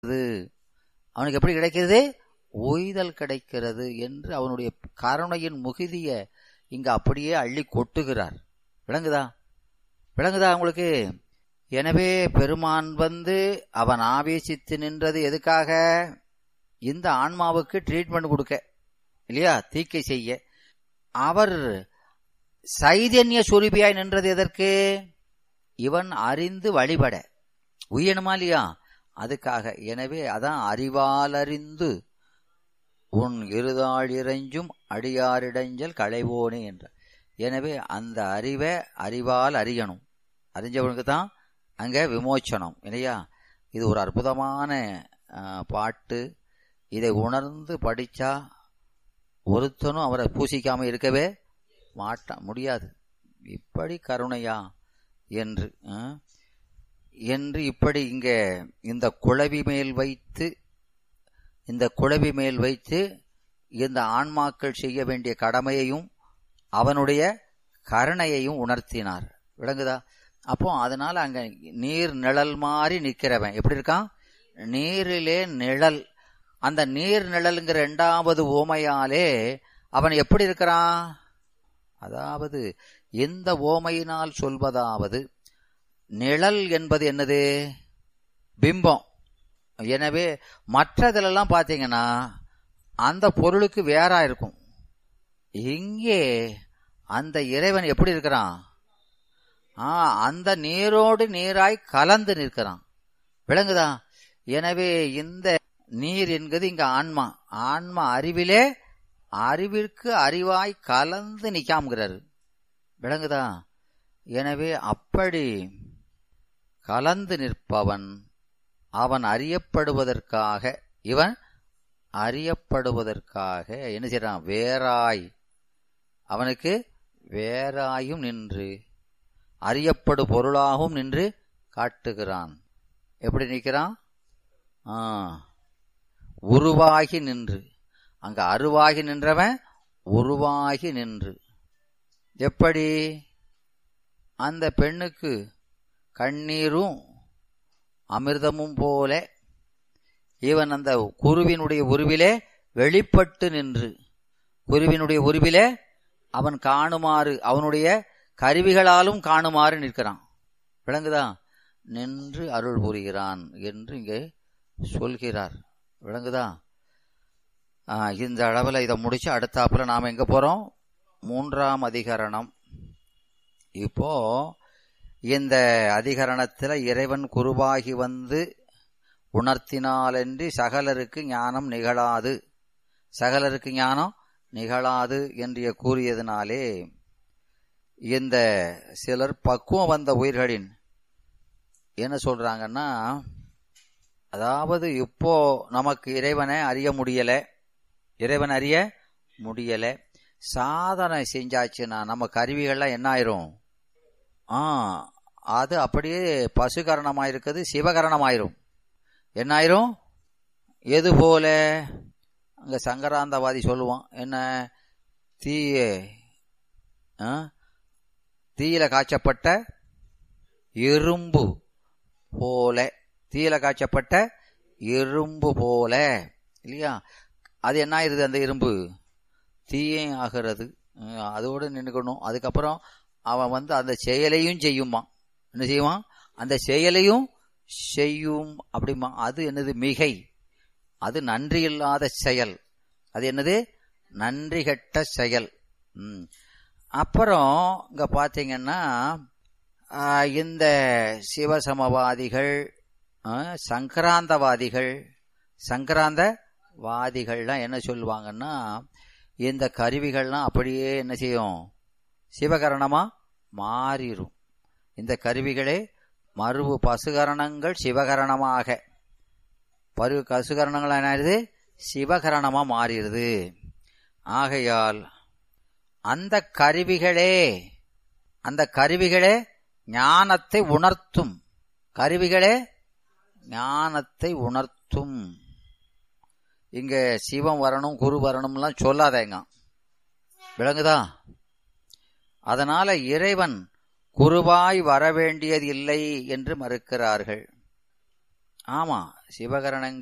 அவனுக்கு எப்படி கிடைக்கிறது ஓய்தல் கிடைக்கிறது என்று அவனுடைய கருணையின் முகிதிய இங்க அப்படியே அள்ளி கொட்டுகிறார் விளங்குதா விளங்குதா உங்களுக்கு எனவே பெருமான் வந்து அவன் ஆவேசித்து நின்றது எதுக்காக இந்த ஆன்மாவுக்கு ட்ரீட்மெண்ட் கொடுக்க இல்லையா தீக்கை செய்ய அவர் சைதன்ய சுரூபியாய் நின்றது எதற்கு இவன் அறிந்து வழிபட உயணுமா இல்லையா அதுக்காக எனவே அதான் அறிவால் அறிந்து உன் இருதாள் இறைஞ்சும் அடியாரிடைஞ்சல் களைவோனே என்ற எனவே அந்த அறிவை அறிவால் அறியணும் அறிஞ்சவனுக்கு தான் அங்க விமோச்சனம் இல்லையா இது ஒரு அற்புதமான பாட்டு இதை உணர்ந்து படிச்சா ஒருத்தனும் அவரை பூசிக்காம இருக்கவே மாட்டான் முடியாது இப்படி கருணையா என்று என்று இப்படி இங்க இந்த குழவி மேல் வைத்து இந்த குழவி மேல் வைத்து இந்த ஆன்மாக்கள் செய்ய வேண்டிய கடமையையும் அவனுடைய கருணையையும் உணர்த்தினார் விளங்குதா அப்போ அதனால அங்க நீர் நிழல் மாதிரி நிக்கிறவன் எப்படி இருக்கான் நீரிலே நிழல் அந்த நீர் நிழலுங்கிற இரண்டாவது ஓமையாலே அவன் எப்படி இருக்கிறான் அதாவது எந்த ஓமையினால் சொல்வதாவது நிழல் என்பது என்னது பிம்பம் எனவே மற்றதிலெல்லாம் பார்த்தீங்கன்னா அந்த பொருளுக்கு வேறா இருக்கும் இங்கே அந்த இறைவன் எப்படி இருக்கிறான் ஆ அந்த நீரோடு நீராய் கலந்து நிற்கிறான் விளங்குதா எனவே இந்த நீர் என்கிறது இங்க ஆன்மா ஆன்மா அறிவிலே அறிவிற்கு அறிவாய் கலந்து நிக்காம்கிறாரு விளங்குதா எனவே அப்படி கலந்து நிற்பவன் அவன் அறியப்படுவதற்காக இவன் அறியப்படுவதற்காக என்ன செய்யறான் வேறாய் அவனுக்கு வேறாயும் நின்று அறியப்படு பொருளாகவும் நின்று காட்டுகிறான் எப்படி நிற்கிறான் ஆ உருவாகி நின்று அங்க அருவாகி நின்றவன் உருவாகி நின்று எப்படி அந்த பெண்ணுக்கு கண்ணீரும் அமிர்தமும் போல இவன் அந்த குருவினுடைய உருவிலே வெளிப்பட்டு நின்று குருவினுடைய உருவிலே அவன் காணுமாறு அவனுடைய கருவிகளாலும் காணுமாறு நிற்கிறான் விளங்குதா நின்று அருள் புரிகிறான் என்று இங்கே சொல்கிறார் விளங்குதா இந்த அளவில் இதை முடிச்சு அடுத்தாப்புல நாம் எங்க போறோம் மூன்றாம் அதிகரணம் இப்போ இந்த அதிகரணத்தில் இறைவன் குருவாகி வந்து உணர்த்தினாலன்றி சகலருக்கு ஞானம் நிகழாது சகலருக்கு ஞானம் நிகழாது என்று கூறியதினாலே இந்த சிலர் பக்குவம் வந்த உயிர்களின் என்ன சொல்றாங்கன்னா அதாவது இப்போ நமக்கு இறைவனை அறிய முடியல இறைவன் அறிய முடியல சாதனை செஞ்சாச்சுன்னா நம்ம கருவிகள்லாம் என்ன ஆயிரும் ஆ அது அப்படியே பசுகரணமாயிருக்கிறது சிவகரணமாயிரும் என்ன ஆயிரும் எது போல அங்க சங்கராந்தவாதி சொல்லுவான் என்ன தீய தீயில காய்ச்சப்பட்ட இரும்பு போல தீயில காய்ச்சப்பட்ட இரும்பு போல இல்லையா அது என்ன ஆயிருது அந்த இரும்பு தீயே ஆகிறது அதோடு நின்றுக்கணும் அதுக்கப்புறம் அவன் வந்து அந்த செயலையும் செய்யுமா என்ன செய்வான் அந்த செயலையும் செய்யும் அப்படிமா அது என்னது மிகை அது நன்றி இல்லாத செயல் அது என்னது நன்றி கெட்ட செயல் ம் அப்புறம் இங்க பாத்தீங்கன்னா இந்த சிவசமவாதிகள் சங்கராந்தவாதிகள் சங்கராந்தவாதிகள்லாம் என்ன சொல்லுவாங்கன்னா இந்த கருவிகள்லாம் அப்படியே என்ன செய்யும் சிவகரணமா மாறிடும் இந்த கருவிகளே மறுவு பசுகரணங்கள் சிவகரணமாக பரு கசுகரணங்கள் என்ன சிவகரணமா மாறிடுது ஆகையால் அந்த கருவிகளே அந்த கருவிகளே ஞானத்தை உணர்த்தும் கருவிகளே ஞானத்தை உணர்த்தும் இங்க சிவம் வரணும் குரு வரணும்லாம் சொல்லாதேங்க விளங்குதா அதனால இறைவன் குருவாய் வரவேண்டியது இல்லை என்று மறுக்கிறார்கள் ஆமா சிவகரணங்கள்